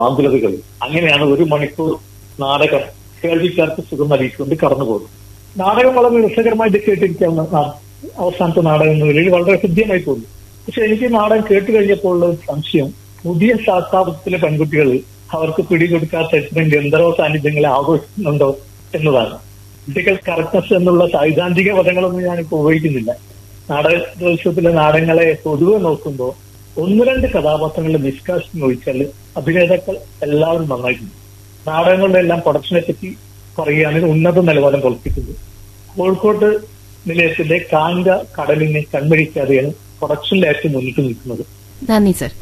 ആകുലതകൾ അങ്ങനെയാണ് ഒരു മണിക്കൂർ നാടകം കേൾവിക്കാർക്ക് സുഖം നൽകിക്കൊണ്ട് കടന്നു പോകുന്നത് നാടകം വളരെ രസകരമായിട്ട് കേട്ടിരിക്കാവുന്ന നാ- അവസാനത്തെ നാടകം എന്ന നിലയിൽ വളരെ ഹൃദ്യമായി തോന്നി പക്ഷെ എനിക്ക് ഈ നാടകം കേട്ട് കഴിഞ്ഞപ്പോൾ ഉള്ള ഒരു സംശയം പുതിയ ശാസ്ത്രാബദ്ധത്തിലെ പെൺകുട്ടികൾ അവർക്ക് പിടികൊടുക്കാത്ത ഇത്തരം ഗന്ധർവ സാന്നിധ്യങ്ങളെ ആഘോഷിക്കുന്നുണ്ടോ എന്നതാണ് പൊളിറ്റിക്കൽ കറക്റ്റ്നസ് എന്നുള്ള സൈദ്ധാന്തിക പദങ്ങളൊന്നും ഞാനിപ്പോൾ ഉപയോഗിക്കുന്നില്ല നാടകോത്സവത്തിലെ നാടകങ്ങളെ പൊതുവെ നോക്കുമ്പോൾ ഒന്ന് രണ്ട് കഥാപാത്രങ്ങളുടെ നിഷ്കാശം ഒഴിച്ചാൽ അഭിനേതാക്കൾ എല്ലാവരും നന്നായിട്ടുണ്ട് നാടകങ്ങളുടെ എല്ലാം പ്രൊഡക്ഷനെ പറ്റി പറയുകയാണെങ്കിൽ ഉന്നത നിലവാരം പുലർത്തിയിട്ടുണ്ട് കോഴിക്കോട് നിലയത്തിന്റെ കാങ്ക കടലിനെ കൺമഴിക്കാതെയാണ് പ്രൊഡക്ഷനിൽ ഏറ്റവും മുന്നിട്ട് നിൽക്കുന്നത് നന്ദി സർ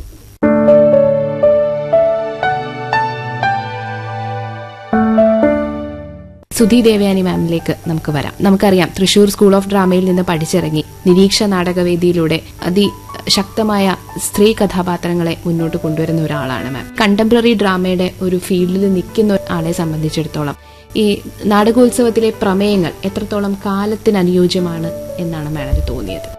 സുധി ദേവയാനി മാമിലേക്ക് നമുക്ക് വരാം നമുക്കറിയാം തൃശൂർ സ്കൂൾ ഓഫ് ഡ്രാമയിൽ നിന്ന് പഠിച്ചിറങ്ങി നിരീക്ഷ നാടകവേദിയിലൂടെ അതിശക്തമായ സ്ത്രീ കഥാപാത്രങ്ങളെ മുന്നോട്ട് കൊണ്ടുവരുന്ന ഒരാളാണ് മാം കണ്ടംപററി ഡ്രാമയുടെ ഒരു ഫീൽഡിൽ നിൽക്കുന്ന ആളെ സംബന്ധിച്ചിടത്തോളം ഈ നാടകോത്സവത്തിലെ പ്രമേയങ്ങൾ എത്രത്തോളം കാലത്തിന് അനുയോജ്യമാണ് എന്നാണ് മാഡത്തിന് തോന്നിയത്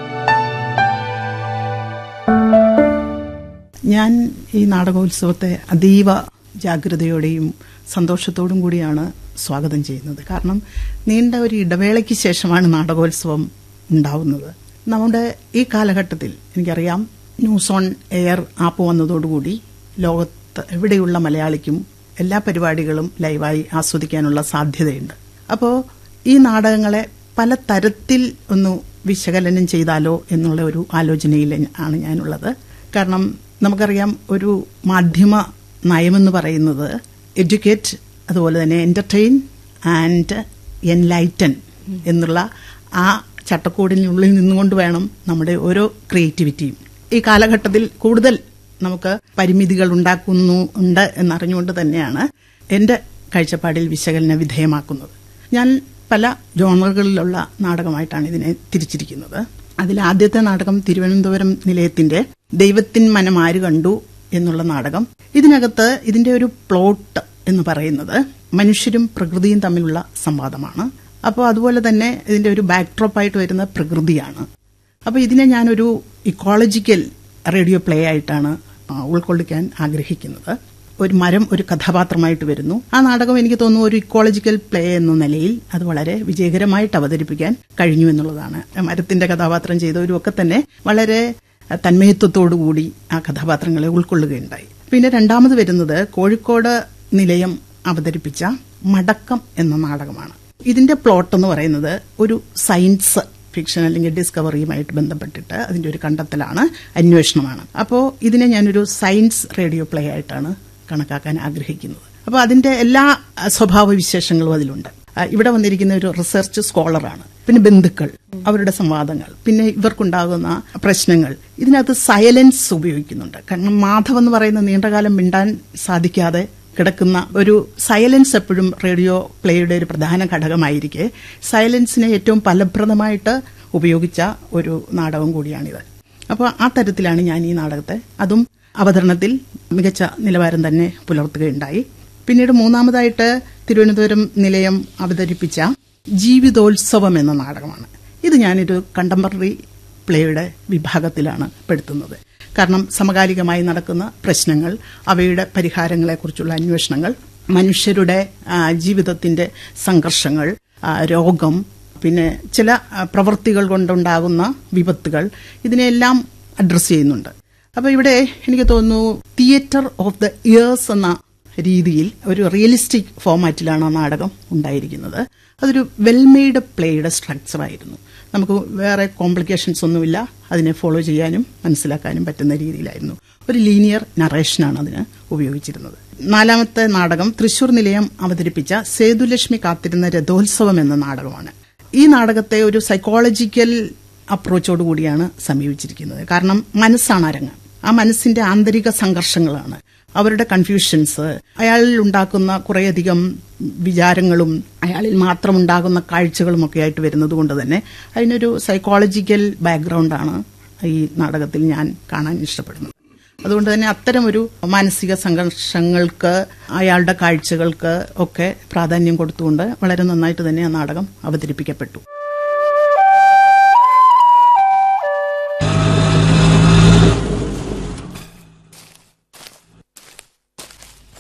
ഞാൻ ഈ നാടകോത്സവത്തെ അതീവ ജാഗ്രതയോടെയും സന്തോഷത്തോടും കൂടിയാണ് സ്വാഗതം ചെയ്യുന്നത് കാരണം നീണ്ട ഒരു ഇടവേളയ്ക്ക് ശേഷമാണ് നാടകോത്സവം ഉണ്ടാവുന്നത് നമ്മുടെ ഈ കാലഘട്ടത്തിൽ എനിക്കറിയാം ന്യൂസ് ഓൺ എയർ ആപ്പ് വന്നതോടുകൂടി ലോകത്ത് എവിടെയുള്ള മലയാളിക്കും എല്ലാ പരിപാടികളും ലൈവായി ആസ്വദിക്കാനുള്ള സാധ്യതയുണ്ട് അപ്പോൾ ഈ നാടകങ്ങളെ പല തരത്തിൽ ഒന്ന് വിശകലനം ചെയ്താലോ എന്നുള്ള ഒരു ആലോചനയിൽ ആണ് ഞാനുള്ളത് കാരണം നമുക്കറിയാം ഒരു മാധ്യമ നയമെന്ന് പറയുന്നത് എഡ്യൂക്കേറ്റ് അതുപോലെ തന്നെ എന്റർടൈൻ ആൻഡ് എൻലൈറ്റൻ എന്നുള്ള ആ ചട്ടക്കൂടിനുള്ളിൽ നിന്നുകൊണ്ട് വേണം നമ്മുടെ ഓരോ ക്രിയേറ്റിവിറ്റിയും ഈ കാലഘട്ടത്തിൽ കൂടുതൽ നമുക്ക് പരിമിതികൾ ഉണ്ടാക്കുന്നു ഉണ്ട് എന്നറിഞ്ഞുകൊണ്ട് തന്നെയാണ് എന്റെ കാഴ്ചപ്പാടിൽ വിശകലന വിധേയമാക്കുന്നത് ഞാൻ പല ജോണറുകളിലുള്ള നാടകമായിട്ടാണ് ഇതിനെ തിരിച്ചിരിക്കുന്നത് അതിൽ ആദ്യത്തെ നാടകം തിരുവനന്തപുരം നിലയത്തിന്റെ ദൈവത്തിൻ മനം ആര് കണ്ടു എന്നുള്ള നാടകം ഇതിനകത്ത് ഇതിന്റെ ഒരു പ്ലോട്ട് എന്ന് പറയുന്നത് മനുഷ്യരും പ്രകൃതിയും തമ്മിലുള്ള സംവാദമാണ് അപ്പോൾ അതുപോലെ തന്നെ ഇതിന്റെ ഒരു ബാക്ക്ഡ്രോപ്പായിട്ട് വരുന്ന പ്രകൃതിയാണ് അപ്പോൾ ഇതിനെ ഞാനൊരു ഇക്കോളജിക്കൽ റേഡിയോ പ്ലേ ആയിട്ടാണ് ആ, ഉൾക്കൊള്ളിക്കാൻ ആഗ്രഹിക്കുന്നത് ഒരു മരം ഒരു കഥാപാത്രമായിട്ട് വരുന്നു ആ നാടകം എനിക്ക് തോന്നുന്നു ഒരു ഇക്കോളജിക്കൽ പ്ലേ എന്ന നിലയിൽ അത് വളരെ വിജയകരമായിട്ട് അവതരിപ്പിക്കാൻ കഴിഞ്ഞു എന്നുള്ളതാണ് മരത്തിന്റെ കഥാപാത്രം ചെയ്തവരും ഒക്കെ തന്നെ വളരെ തന്മയത്വത്തോടുകൂടി ആ കഥാപാത്രങ്ങളെ ഉൾക്കൊള്ളുകയുണ്ടായി പിന്നെ രണ്ടാമത് വരുന്നത് കോഴിക്കോട് നിലയം അവതരിപ്പിച്ച മടക്കം എന്ന നാടകമാണ് ഇതിന്റെ പ്ലോട്ട് എന്ന് പറയുന്നത് ഒരു സയൻസ് ഫിക്ഷൻ അല്ലെങ്കിൽ ഡിസ്കവറിയുമായിട്ട് ബന്ധപ്പെട്ടിട്ട് അതിന്റെ ഒരു കണ്ടെത്തലാണ് അന്വേഷണമാണ് അപ്പോൾ ഇതിനെ ഞാനൊരു സയൻസ് റേഡിയോ പ്ലേ ആയിട്ടാണ് കണക്കാക്കാൻ ആഗ്രഹിക്കുന്നത് അപ്പോൾ അതിന്റെ എല്ലാ അഹ്, സ്വഭാവ വിശേഷങ്ങളും അതിലുണ്ട് ആ, ഇവിടെ വന്നിരിക്കുന്ന ഒരു റിസർച്ച് സ്കോളറാണ് പിന്നെ ബന്ധുക്കൾ അവരുടെ സംവാദങ്ങൾ പിന്നെ ഇവർക്കുണ്ടാകുന്ന പ്രശ്നങ്ങൾ ഇതിനകത്ത് സൈലൻസ് ഉപയോഗിക്കുന്നുണ്ട് കാരണം മാധവ് എന്ന് പറയുന്ന നീണ്ടകാലം മിണ്ടാൻ സാധിക്കാതെ കിടക്കുന്ന ഒരു സൈലൻസ് എപ്പോഴും റേഡിയോ പ്ലേയുടെ ഒരു പ്രധാന ഘടകമായിരിക്കെ സൈലൻസിനെ ഏറ്റവും ഫലപ്രദമായിട്ട് ഉപയോഗിച്ച ഒരു നാടകം കൂടിയാണിത് അപ്പോൾ ആ തരത്തിലാണ് ഞാൻ ഈ നാടകത്തെ അതും അവതരണത്തിൽ മികച്ച നിലവാരം തന്നെ പുലർത്തുകയുണ്ടായി പിന്നീട് മൂന്നാമതായിട്ട് തിരുവനന്തപുരം നിലയം അവതരിപ്പിച്ച ജീവിതോത്സവം എന്ന നാടകമാണ് ഇത് ഞാനൊരു കണ്ടംപററി പ്ലേയുടെ വിഭാഗത്തിലാണ് പെടുത്തുന്നത് കാരണം സമകാലികമായി നടക്കുന്ന പ്രശ്നങ്ങൾ അവയുടെ പരിഹാരങ്ങളെക്കുറിച്ചുള്ള അന്വേഷണങ്ങൾ മനുഷ്യരുടെ ആ, ജീവിതത്തിന്റെ സംഘർഷങ്ങൾ ആ, രോഗം പിന്നെ ചില ആ, പ്രവൃത്തികൾ കൊണ്ടുണ്ടാകുന്ന വിപത്തുകൾ ഇതിനെല്ലാം അഡ്രസ്സ് ചെയ്യുന്നുണ്ട് അപ്പോൾ ഇവിടെ എനിക്ക് തോന്നുന്നു തിയേറ്റർ ഓഫ് ദ ഇയേഴ്സ് എന്ന രീതിയിൽ ഒരു റിയലിസ്റ്റിക് ഫോമാറ്റിലാണ് ആ നാടകം ഉണ്ടായിരിക്കുന്നത് അതൊരു വെൽമെയ്ഡ് പ്ലേയുടെ സ്ട്രക്ചറായിരുന്നു നമുക്ക് വേറെ കോംപ്ലിക്കേഷൻസ് ഒന്നുമില്ല അതിനെ ഫോളോ ചെയ്യാനും മനസ്സിലാക്കാനും പറ്റുന്ന രീതിയിലായിരുന്നു ഒരു ലീനിയർ നറേഷനാണ് അതിന് ഉപയോഗിച്ചിരുന്നത് നാലാമത്തെ നാടകം തൃശൂർ നിലയം അവതരിപ്പിച്ച സേതുലക്ഷ്മി കാത്തിരുന്ന രഥോത്സവം എന്ന നാടകമാണ് ഈ നാടകത്തെ ഒരു സൈക്കോളജിക്കൽ അപ്രോച്ചോട് കൂടിയാണ് സമീപിച്ചിരിക്കുന്നത് കാരണം മനസ്സാണ് അരങ്ങ് ആ മനസ്സിന്റെ ആന്തരിക സംഘർഷങ്ങളാണ് അവരുടെ കൺഫ്യൂഷൻസ് അയാളിൽ ഉണ്ടാക്കുന്ന കുറേയധികം വിചാരങ്ങളും അയാളിൽ മാത്രം ഉണ്ടാകുന്ന കാഴ്ചകളും ഒക്കെ ആയിട്ട് വരുന്നത് കൊണ്ട് തന്നെ അതിനൊരു സൈക്കോളജിക്കൽ ബാക്ക്ഗ്രൗണ്ടാണ് ഈ നാടകത്തിൽ ഞാൻ കാണാൻ ഇഷ്ടപ്പെടുന്നത് അതുകൊണ്ട് തന്നെ അത്തരം ഒരു മാനസിക സംഘർഷങ്ങൾക്ക് അയാളുടെ കാഴ്ചകൾക്ക് ഒക്കെ പ്രാധാന്യം കൊടുത്തുകൊണ്ട് വളരെ നന്നായിട്ട് തന്നെ ആ നാടകം അവതരിപ്പിക്കപ്പെട്ടു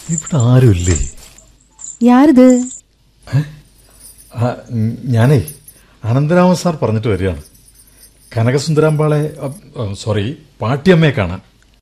ഇവിടെ ആരുമില്ലേ யாருது ആ, ഉം, ഞാനേ അനന്തരാമൻ സാർ പറഞ്ഞിട്ട് വരികയാണ് കനകസുന്ദരാമ്പാളെ അ, അ, സോറി പാട്ടിയമ്മയെ കാണാൻ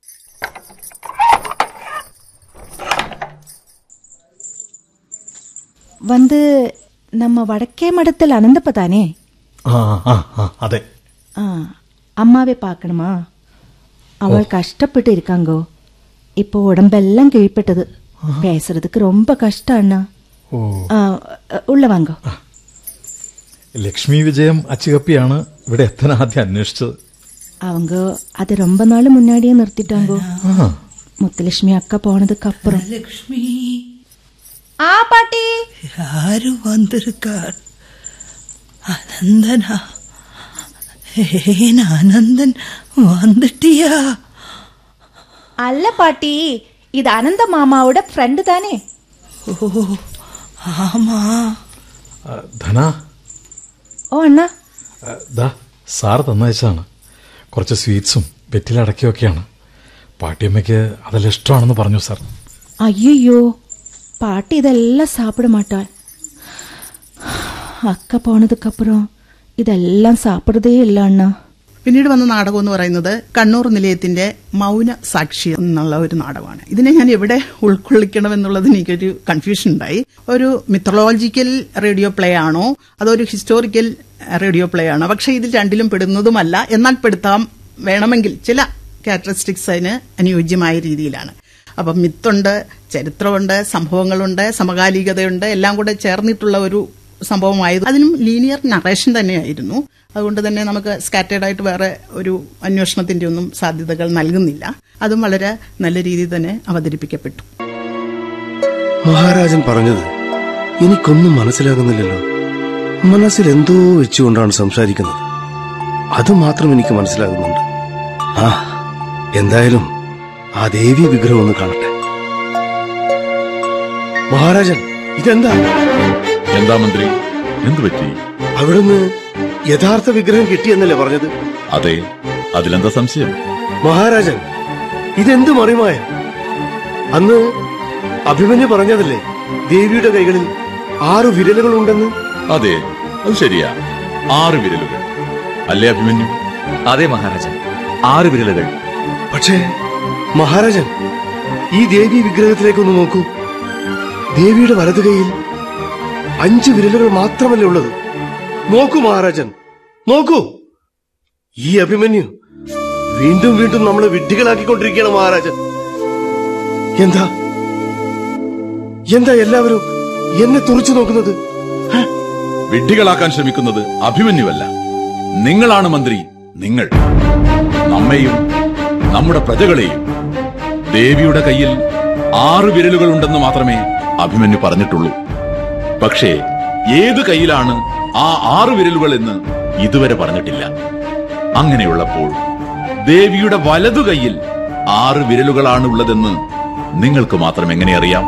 வந்து நம்ம வடக்கே மடத்தில் அனந்தப்ப தானே ആ ആ ആ അതെ ஆ அம்மாவே பார்க்கணுமா அவள் கஷ்டப்பட்டு இருக்காங்கோ இப்போ உடம்பெல்லாம் கிழிப்பட்டது பேசுறதுக்கு ரொம்ப கஷ்டம் அண்ணா ഓ ஆ, உள்ள வாங்க ലക്ഷ്മി വിജയം അച്ചുകപ്പിയാണ് ഇവിടെ എത്താൻ ആദ്യം അന്വേഷിച്ചത് அவங்க அது ரொம்ப நாள் முன்னாடியே நிறுத்திட்டாங்கோ ആ முத்துலட்சுமி அக்கா போனதுக்கு அப்புறம் லக்ஷ்மி ஆ பாட்டி யாரு வந்திருக்கார் அனந்தனா ஏன் அனந்தன் வந்துட்டியா அல்ல பாட்டி இது அனந்த மாமாவோட ஃப்ரெண்டு தானே ஓ ஆமா ആ, ധന ஓ அண்ணா ആ, ദാ സാർ തന്നയച്ചാണ് കുറച്ച് സ്വീറ്റ്സും വെറ്റിലടക്കിയൊക്കെയാണ് പാട്ടിയമ്മയ്ക്ക് അതെല്ലാം ഇഷ്ടമാണെന്ന് പറഞ്ഞു സാർ ஐயோ பாட்டி இதெல்லாம் சாப்பிட மாட்டாள் அக்கா போனதுக்கு அப்புறம் இதெல்லாம் சாப்பிடுறதே இல்ல அண்ணா പിന്നീട് വന്ന നാടകം എന്ന് പറയുന്നത് കണ്ണൂർ നിലയത്തിന്റെ മൗന സാക്ഷി എന്നുള്ള ഒരു നാടകമാണ് ഇതിനെ ഞാൻ എവിടെ ഉൾക്കൊള്ളിക്കണം എന്നുള്ളത് എനിക്കൊരു കൺഫ്യൂഷൻ ഉണ്ടായി ഒരു മിത്തളോജിക്കൽ റേഡിയോ പ്ലേ ആണോ അതോ ഒരു ഹിസ്റ്റോറിക്കൽ റേഡിയോ പ്ലേ ആണോ പക്ഷെ ഇതിൽ രണ്ടിലും പെടുന്നതുമല്ല എന്നാൽ പെടുത്താം വേണമെങ്കിൽ ചില ക്യാരക്ടറിസ്റ്റിക്സ് അതിന് അനുയോജ്യമായ രീതിയിലാണ് അപ്പം മിത്തുണ്ട് ചരിത്രമുണ്ട് സംഭവങ്ങളുണ്ട് സമകാലികതയുണ്ട് എല്ലാം കൂടെ ചേർന്നിട്ടുള്ള ഒരു സംഭവമായത് അതിനും ലീനിയർ നറേഷൻ തന്നെയായിരുന്നു അതുകൊണ്ട് തന്നെ നമുക്ക് സ്കാറ്റേഡ് ആയിട്ട് വേറെ ഒരു അന്വേഷണത്തിന്റെ ഒന്നും സാധ്യതകൾ നൽകുന്നില്ല അതും വളരെ നല്ല രീതിയിൽ തന്നെ അവതരിപ്പിക്കപ്പെട്ടു മഹാരാജൻ പറഞ്ഞത് എനിക്കൊന്നും മനസ്സിലാകുന്നില്ലല്ലോ മനസ്സിൽ എന്തോ വെച്ചുകൊണ്ടാണ് സംസാരിക്കുന്നത് അത് മാത്രം എനിക്ക് മനസ്സിലാകുന്നുണ്ട് ആ എന്തായാലും ആ ദേവി വിഗ്രഹം ഒന്ന് കാണട്ടെ മഹാരാജൻ ഇതെന്താ എന്താ മന്ത്രി എന്തു പറ്റി അവിടുന്ന് യഥാർത്ഥ വിഗ്രഹം കിട്ടിയെന്നല്ലേ പറഞ്ഞത് അതെ അതിലെന്താ സംശയം മഹാരാജൻ ഇതെന്ത് മറിമായ അന്ന് അഭിമന്യു പറഞ്ഞതല്ലേ ദേവിയുടെ കൈകളിൽ ആറു വിരലുകളുണ്ടെന്ന് അതെ അത് ശരിയാ ആറ് വിരലുകൾ അല്ലേ അഭിമന്യു അതെ മഹാരാജൻ ആറ് വിരലുകൾ പക്ഷേ മഹാരാജൻ ഈ ദേവി വിഗ്രഹത്തിലേക്കൊന്ന് നോക്കൂ ദേവിയുടെ വലതു കൈയിൽ അഞ്ച് വിരലുകൾ മാത്രമല്ലേ ഉള്ളത് നോക്കൂ മഹാരാജൻ നോക്കൂ ഈ അഭിമന്യു വീണ്ടും വീണ്ടും നമ്മളെ വിഡ്ഢികളാക്കിക്കൊണ്ടിരിക്കുകയാണ് മഹാരാജൻ എന്താ എന്താ എല്ലാവരും എന്നെ തുറച്ചു നോക്കുന്നത് ഹ? വിഡ്ഢികളാക്കാൻ ശ്രമിക്കുന്നത് അഭിമന്യുവല്ല നിങ്ങളാണ് മന്ത്രി നിങ്ങൾ നമ്മെയും നമ്മുടെ പ്രജകളെയും ദേവിയുടെ കയ്യിൽ ആറ് വിരലുകൾ ഉണ്ടെന്ന് മാത്രമേ അഭിമന്യു പറഞ്ഞിട്ടുള്ളൂ പക്ഷേ ഏത് കയ്യിലാണ് ആ ആറ് വിരലുകൾ എന്ന് ഇതുവരെ പറഞ്ഞിട്ടില്ല അങ്ങനെയുള്ളപ്പോൾ ദേവിയുടെ വലതു കൈയിൽ ആറ് വിരലുകളാണ് ഉള്ളതെന്ന് നിങ്ങൾക്ക് മാത്രം എങ്ങനെ അറിയാം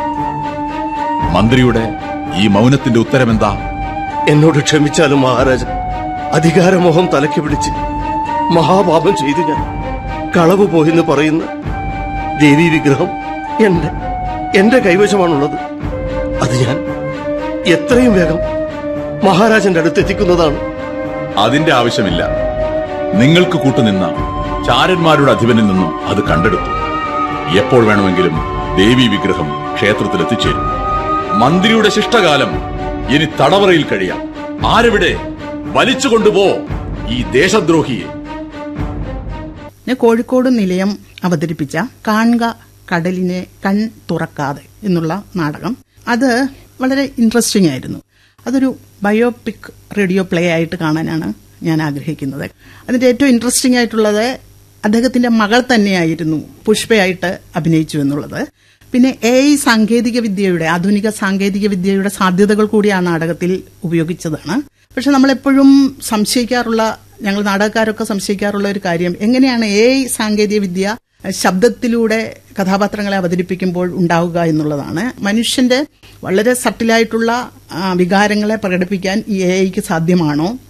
മന്ത്രിയുടെ ഈ മൗനത്തിന്റെ ഉത്തരമെന്താ എന്നോട് ക്ഷമിച്ചാലും മഹാരാജൻ അധികാരമോഹം തലയ്ക്ക് പിടിച്ച് മഹാപാപം ചെയ്തു ഞാൻ കളവ് പോയെന്ന് പറയുന്ന ദേവി വിഗ്രഹം എന്റെ എന്റെ കൈവശമാണുള്ളത് അത് ഞാൻ എത്രയും വേഗം മഹാരാജന്റെ അടുത്ത് എത്തിക്കുന്നതാണ് അതിന്റെ ആവശ്യമില്ല നിങ്ങൾക്ക് കൂട്ടുനിന്ന ചാരന്മാരുടെ അധിപനിൽ നിന്നും അത് കണ്ടെടുത്തു എപ്പോൾ വേണമെങ്കിലും ദേവി വിഗ്രഹം ക്ഷേത്രത്തിൽ എത്തിച്ചേരും മന്ത്രിയുടെ ശിഷ്ടകാലം ഇനി തടവറയിൽ കഴിയാം ആരെവിടെ വലിച്ചു കൊണ്ടുപോ ഈ ദേശദ്രോഹിയെ പിന്നെ കോഴിക്കോട് നിലയം അവതരിപ്പിച്ച കാണുക കടലിനെ കൺ തുറക്കാതെ എന്നുള്ള നാടകം അത് വളരെ ഇൻട്രസ്റ്റിംഗ് ആയിരുന്നു അതൊരു ബയോപിക് റേഡിയോ പ്ലേ ആയിട്ട് കാണാനാണ് ഞാൻ ആഗ്രഹിക്കുന്നത് അതിന്റെ ഏറ്റവും ഇൻട്രസ്റ്റിംഗ് ആയിട്ടുള്ളത് അദ്ദേഹത്തിന്റെ മകൾ തന്നെയായിരുന്നു പുഷ്പയായിട്ട് അഭിനയിച്ചു എന്നുള്ളത് പിന്നെ എ ഐ സാങ്കേതിക വിദ്യയുടെ ആധുനിക സാങ്കേതിക വിദ്യയുടെ സാധ്യതകൾ കൂടി ആ നാടകത്തിൽ ഉപയോഗിച്ചതാണ് പക്ഷെ നമ്മളെപ്പോഴും സംശയിക്കാറുള്ള ഞങ്ങൾ നാടകക്കാരൊക്കെ സംശയിക്കാറുള്ള ഒരു കാര്യം എങ്ങനെയാണ് എ ഐ സാങ്കേതിക വിദ്യ ശബ്ദത്തിലൂടെ കഥാപാത്രങ്ങളെ അവതരിപ്പിക്കുമ്പോൾ ഉണ്ടാവുക എന്നുള്ളതാണ് മനുഷ്യന്റെ വളരെ സട്ടിലായിട്ടുള്ള ആ, വികാരങ്ങളെ പ്രകടിപ്പിക്കാൻ ഈ എ ഐക്ക് സാധ്യമാണോ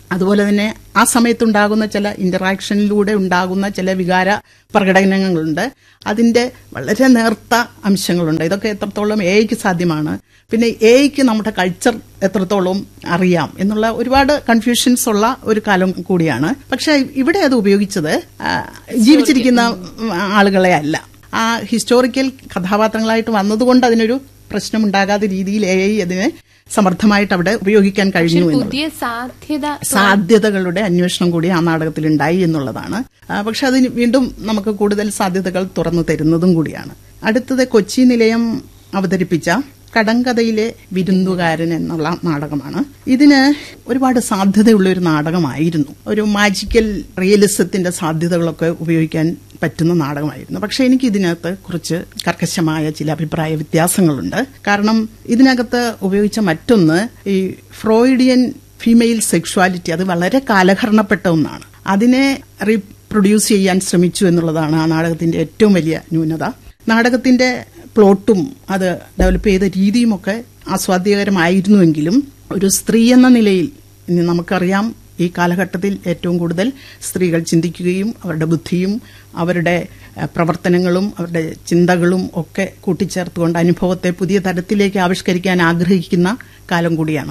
അതുപോലെ തന്നെ ആ സമയത്തുണ്ടാകുന്ന ചില ഇന്ററാക്ഷനിലൂടെ ഉണ്ടാകുന്ന ചില വികാര പ്രകടനങ്ങളുണ്ട് അതിന്റെ വളരെ നേർത്ത അംശങ്ങളുണ്ട് ഇതൊക്കെ എത്രത്തോളം എഐക്ക് സാധ്യമാണ് പിന്നെ എഐക്ക് നമ്മുടെ കൾച്ചർ എത്രത്തോളം അറിയാം എന്നുള്ള ഒരുപാട് കൺഫ്യൂഷൻസ് ഉള്ള ഒരു കാലം കൂടിയാണ് പക്ഷെ ഇവിടെ അത് ഉപയോഗിച്ചത് ആ, ജീവിച്ചിരിക്കുന്ന ഉം, ആളുകളെ അല്ല ആ ഹിസ്റ്റോറിക്കൽ കഥാപാത്രങ്ങളായിട്ട് വന്നതുകൊണ്ട് അതിനൊരു പ്രശ്നമുണ്ടാകാത്ത രീതിയിൽ എ ഐ അതിനെ സമർത്ഥമായിട്ട് അവിടെ ഉപയോഗിക്കാൻ കഴിഞ്ഞു എന്നുള്ളത് പുതിയ സാധ്യത സാധ്യതകളുടെ അന്വേഷണം കൂടി ആ നാടകത്തിൽ ഉണ്ടായി എന്നുള്ളതാണ് ആ, പക്ഷെ അതിന് വീണ്ടും നമുക്ക് കൂടുതൽ സാധ്യതകൾ തുറന്നു തരുന്നതും കൂടിയാണ് അടുത്തത് കൊച്ചി നിലയം അവതരിപ്പിച്ച കടങ്കഥയിലെ വിരുന്നുകാരൻ എന്നുള്ള നാടകമാണ് ഇതിന് ഒരുപാട് സാധ്യതയുള്ള ഒരു നാടകമായിരുന്നു ഒരു മാജിക്കൽ റിയലിസത്തിന്റെ സാധ്യതകളൊക്കെ ഉപയോഗിക്കാൻ പറ്റുന്ന നാടകമായിരുന്നു പക്ഷെ എനിക്ക് ഇതിനകത്ത് കുറച്ച് കർക്കശമായ ചില അഭിപ്രായ വ്യത്യാസങ്ങളുണ്ട് കാരണം ഇതിനകത്ത് ഉപയോഗിച്ച മറ്റൊന്ന് ഈ ഫ്രോയിഡിയൻ ഫീമെയിൽ സെക്ഷുവാലിറ്റി അത് വളരെ കാലഹരണപ്പെട്ട ഒന്നാണ് അതിനെ റീപ്രൊഡ്യൂസ് ചെയ്യാൻ ശ്രമിച്ചു എന്നുള്ളതാണ് ആ നാടകത്തിന്റെ ഏറ്റവും വലിയ ന്യൂനത നാടകത്തിന്റെ പ്ലോട്ടും അത് ഡെവലപ്പ് ചെയ്ത രീതിയുമൊക്കെ ആസ്വാദ്യകരമായിരുന്നുവെങ്കിലും ഒരു സ്ത്രീ എന്ന നിലയിൽ ഇനി നമുക്കറിയാം ഈ കാലഘട്ടത്തിൽ ഏറ്റവും കൂടുതൽ സ്ത്രീകൾ ചിന്തിക്കുകയും അവരുടെ ബുദ്ധിയും അവരുടെ ഏഹ്, പ്രവർത്തനങ്ങളും അവരുടെ ചിന്തകളും ഒക്കെ കൂട്ടിച്ചേർത്തുകൊണ്ട് അനുഭവത്തെ പുതിയ തരത്തിലേക്ക് ആവിഷ്കരിക്കാൻ ആഗ്രഹിക്കുന്ന കാലം കൂടിയാണ്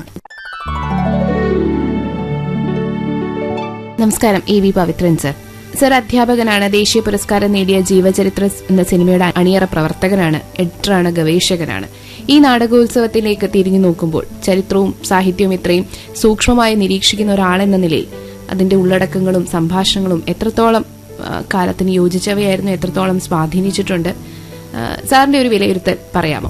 നമസ്കാരം A V Pavithran sir sir അധ്യാപകനാണ് ദേശീയ പുരസ്കാരം നേടിയ ജീവചരിത്ര എന്ന സിനിമയുടെ അണിയറ പ്രവർത്തകനാണ് എഡിറ്ററാണ് ഗവേഷകനാണ് ഈ നാടകോത്സവത്തിലേക്ക് തിരിഞ്ഞു നോക്കുമ്പോൾ ചരിത്രവും സാഹിത്യവും ഇത്രയും സൂക്ഷ്മമായി നിരീക്ഷിക്കുന്ന ഒരാളെന്ന നിലയിൽ അതിന്റെ ഉള്ളടക്കങ്ങളും സംഭാഷണങ്ങളും എത്രത്തോളം ആ, കാലത്തിന് യോജിച്ചവയായിരുന്നു എത്രത്തോളം സ്വാധീനിച്ചിട്ടുണ്ട് ആ, സാറിന്റെ ഒരു വിലയിരുത്തൽ പറയാമോ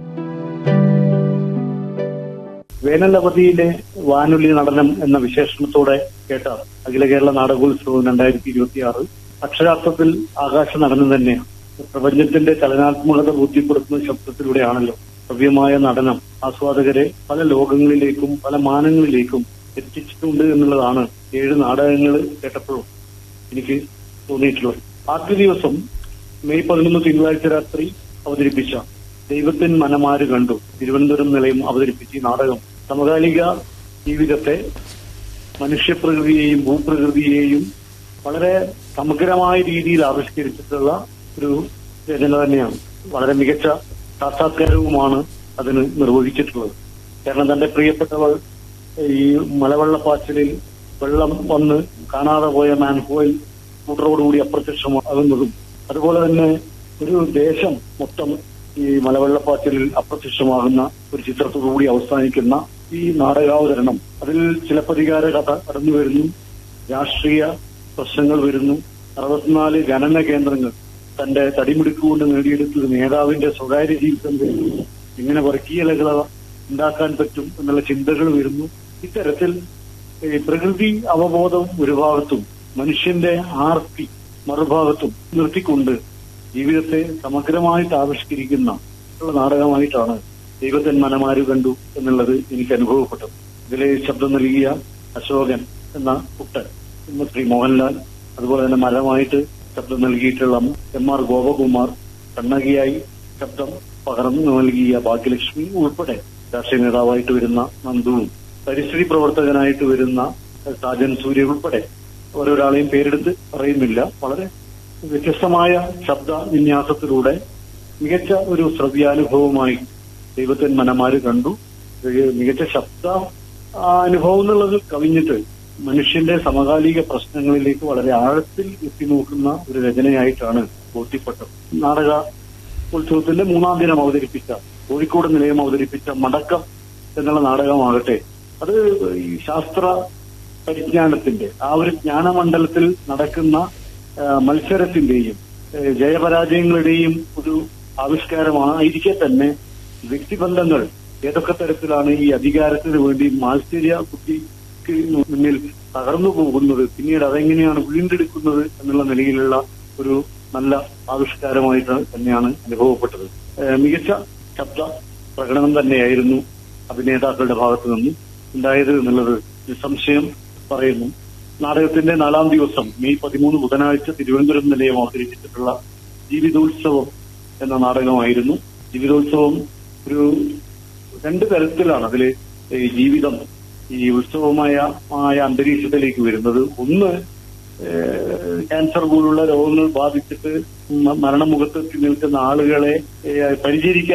വേനലവധിയിലെ വാനൊലി നടനം എന്ന വിശേഷണത്തോടെ കേട്ട അഖില കേരള നാടകോത്സവം രണ്ടായിരത്തി ഇരുപത്തിയാറ് അക്ഷരാർത്ഥത്തിൽ ആകാശ നടനം തന്നെയാണ് പ്രപഞ്ചത്തിന്റെ ചലനാത്മകത ബോധ്യപ്പെടുത്തുന്ന ശബ്ദത്തിലൂടെയാണല്ലോ ഭവ്യമായ നടനം ആസ്വാദകരെ പല ലോകങ്ങളിലേക്കും പല മാനങ്ങളിലേക്കും എത്തിച്ചിട്ടുണ്ട് എന്നുള്ളതാണ് ഏഴ് നാടകങ്ങൾ കേട്ടപ്പോഴും എനിക്ക് തോന്നിയിട്ടുള്ളത് ആദ്യ ദിവസം മെയ് പതിനൊന്ന് തിങ്കളാഴ്ച രാത്രി അവതരിപ്പിച്ച ദൈവത്തിൻ മനമാര് കണ്ടു തിരുവനന്തപുരം നിലയം അവതരിപ്പിച്ച ഈ നാടകം സമകാലിക ജീവിതത്തെ മനുഷ്യപ്രകൃതിയെയും ഭൂപ്രകൃതിയെയും വളരെ സമഗ്രമായ രീതിയിൽ ആവിഷ്കരിച്ചിട്ടുള്ള ഒരു രചന തന്നെയാണ് വളരെ മികച്ച സാക്ഷാത്കാരവുമാണ് അതിന് നിർവഹിച്ചിട്ടുള്ളത് കാരണം തന്റെ പ്രിയപ്പെട്ടവൾ ഈ മലവെള്ളപ്പാച്ചിലിൽ വെള്ളം വന്ന് കാണാതെ പോയ മാൻഹോയിൽ കൂട്ടറോടുകൂടി അപ്രത്യക്ഷമാകുന്നതും അതുപോലെ തന്നെ ഒരു ദേശം മൊത്തം ഈ മലവെള്ളപ്പാച്ചിലിൽ അപ്രത്യക്ഷമാകുന്ന ഒരു ചിത്രത്തോടുകൂടി അവസാനിക്കുന്ന ഈ നാടകാവതരണം അതിൽ ചിലപ്പതികാര കഥ കടന്നു വരുന്നു രാഷ്ട്രീയ പ്രശ്നങ്ങൾ വരുന്നു അറുപത്തിനാല് ഗണന കേന്ദ്രങ്ങൾ തന്റെ തടിമിടുക്കുകൊണ്ട് നേടിയെടുത്തത് നേതാവിന്റെ സ്വകാര്യ ജീവിതം വരുന്നു ഇങ്ങനെ വർഗീയതകൾ ഉണ്ടാക്കാൻ പറ്റും എന്നുള്ള ചിന്തകൾ വരുന്നു ഇത്തരത്തിൽ ഈ പ്രകൃതി അവബോധം ഒരു ഭാഗത്തും മനുഷ്യന്റെ ആർത്തി മറുഭാഗത്തും നിർത്തിക്കൊണ്ട് ജീവിതത്തെ സമഗ്രമായിട്ട് ആവിഷ്കരിക്കുന്ന ഉള്ള നാടകമായിട്ടാണ് ദൈവത്തൻ മനമാര് കണ്ടു എന്നുള്ളത് എനിക്ക് അനുഭവപ്പെട്ടത് ഇതിലെ ശബ്ദം നൽകിയ അശോകൻ എന്ന കുട്ടൻ എന്ന ശ്രീ മോഹൻലാൽ അതുപോലെ തന്നെ മരമായിട്ട് ശബ്ദം നൽകിയിട്ടുള്ള എം ആർ ഗോപകുമാർ കണ്ണകിയായി ശബ്ദം പകർന്നു നൽകിയ ഭാഗ്യലക്ഷ്മി ഉൾപ്പെടെ രാഷ്ട്രീയ നേതാവായിട്ട് വരുന്ന നന്ദുവും പരിസ്ഥിതി പ്രവർത്തകനായിട്ട് വരുന്ന സാജൻ സൂര്യ ഉൾപ്പെടെ ഓരോരാളെയും പേരെടുത്ത് പറയുന്നില്ല വളരെ വ്യത്യസ്തമായ ശബ്ദ വിന്യാസത്തിലൂടെ മികച്ച ഒരു ശ്രവ്യാനുഭവമായി ദൈവത്തിൻ മനമാര് കണ്ടു ഒരു മികച്ച ശബ്ദ ആ, അനുഭവം എന്നുള്ളത് കവിഞ്ഞിട്ട് മനുഷ്യന്റെ സമകാലിക പ്രശ്നങ്ങളിലേക്ക് വളരെ ആഴത്തിൽ എത്തി നോക്കുന്ന ഒരു രചനയായിട്ടാണ് ബോധ്യപ്പെട്ടത് നാടക ഉത്സവത്തിന്റെ മൂന്നാം ദിനം അവതരിപ്പിച്ച കോഴിക്കോട് നിലയം അവതരിപ്പിച്ച മടക്കം എന്നുള്ള നാടകമാകട്ടെ അത് ഈ ശാസ്ത്ര പരിജ്ഞാനത്തിന്റെ ആ ഒരു ജ്ഞാനമണ്ഡലത്തിൽ നടക്കുന്ന ആ, മത്സരത്തിന്റെയും ഏ, ജയപരാജയങ്ങളുടെയും ഒരു ആവിഷ്കാരമായിരിക്കെ തന്നെ വ്യക്തിബന്ധങ്ങൾ ഏതൊക്കെ തരത്തിലാണ് ഈ അധികാരത്തിന് വേണ്ടി മാത്സര്യ ബുദ്ധിക്ക് മുന്നിൽ തകർന്നു പോകുന്നത് പിന്നീട് അതെങ്ങനെയാണ് വീണ്ടെടുക്കുന്നത് എന്നുള്ള നിലയിലുള്ള ഒരു നല്ല ആവിഷ്കാരമായിട്ട് തന്നെയാണ് അനുഭവപ്പെട്ടത് ഏഹ് മികച്ച ശബ്ദ പ്രകടനം തന്നെയായിരുന്നു അഭിനേതാക്കളുടെ ഭാഗത്തു നിന്നും ഉണ്ടായത് എന്നുള്ളത് നിസ്സംശയം പറയുന്നു നാടകത്തിന്റെ നാലാം ദിവസം മെയ് പതിമൂന്ന് ബുധനാഴ്ച തിരുവനന്തപുരം നിലയം അവതരിപ്പിച്ചിട്ടുള്ള ജീവിതോത്സവം എന്ന നാടകമായിരുന്നു ജീവിതോത്സവം ഒരു രണ്ട് തരത്തിലാണ് അതിൽ ഈ ജീവിതം ഈ ഉത്സവമായ ആയ അന്തരീക്ഷത്തിലേക്ക് വരുന്നത് ഒന്ന് ഏഹ്, ക്യാൻസർ പോലുള്ള രോഗങ്ങൾ ബാധിച്ചിട്ട് മ- മരണമുഖത്തെത്തി നിൽക്കുന്ന ആളുകളെ ഏഹ്, പരിചരിക്കാൻ